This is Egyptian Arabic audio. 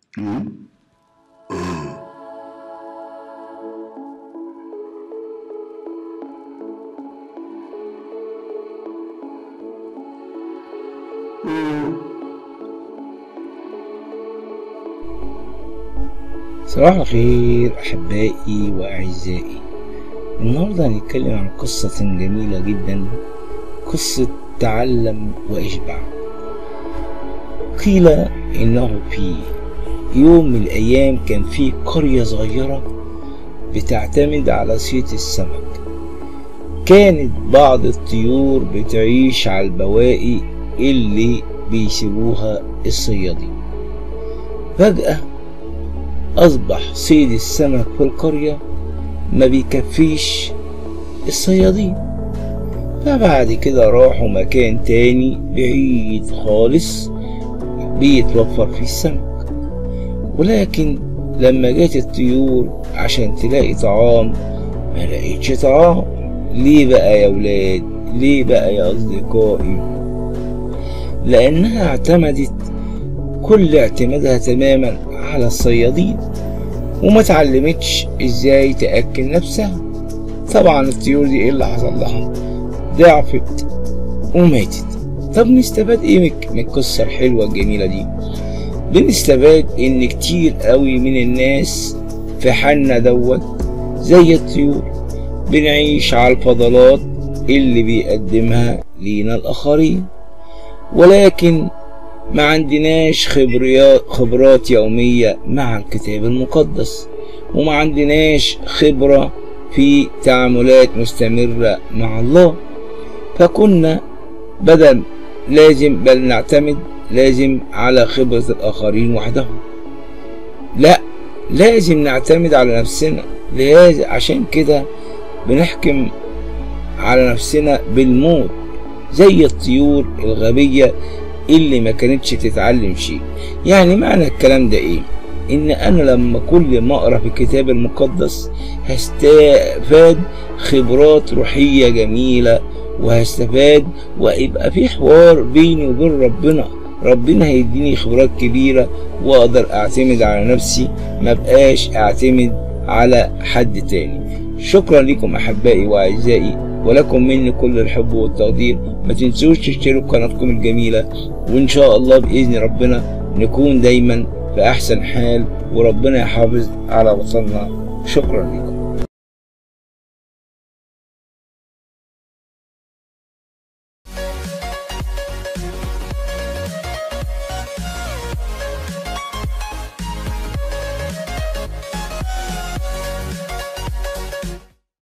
صباح الخير أحبائي وأعزائي النهاردة هنتكلم عن قصة جميلة جدا قصة تعلم واشبع قيل إنه في يوم من الأيام كان في قرية صغيرة بتعتمد على صيد السمك كانت بعض الطيور بتعيش على البواقي اللي بيسيبوها الصيادين فجأة أصبح صيد السمك في القرية ما بيكفيش الصيادين فبعد كده راحوا مكان تاني بعيد خالص بيتوفر فيه السمك ولكن لما جت الطيور عشان تلاقي طعام ما لقيتش طعام ليه بقى يا ولاد ليه بقى يا أصدقائي لأنها اعتمدت كل اعتمادها تماما على الصيادين وما اتعلمتش ازاي تأكل نفسها طبعا الطيور دي ايه اللي حصل لها ضعفت وماتت طب نستفاد ايه من القصة الحلوة الجميلة دي بنستفاد ان كتير قوي من الناس في حالنا دوت زي الطيور بنعيش على الفضلات اللي بيقدمها لينا الاخرين ولكن ما عندناش خبريات خبرات يومية مع الكتاب المقدس وما عندناش خبرة في تعاملات مستمرة مع الله فكنا بدل لازم بل نعتمد لازم على خبرة الآخرين وحدهم لا لازم نعتمد على نفسنا لازم عشان كده بنحكم على نفسنا بالموت زي الطيور الغبية اللي ما كانتش تتعلم شيء يعني معنى الكلام ده ايه ان انا لما كل ما اقرا في الكتاب المقدس هستفاد خبرات روحية جميلة وهستفاد ويبقى في حوار بيني وبين ربنا ربنا هيديني خبرات كبيرة واقدر اعتمد على نفسي ما بقاش اعتمد على حد تاني شكرا لكم احبائي واعزائي ولكم مني كل الحب والتقدير ما تنسوش تشتركوا قناتكم الجميلة وإن شاء الله بإذن ربنا نكون دايما في أحسن حال وربنا يحافظ على وطننا شكرا لكم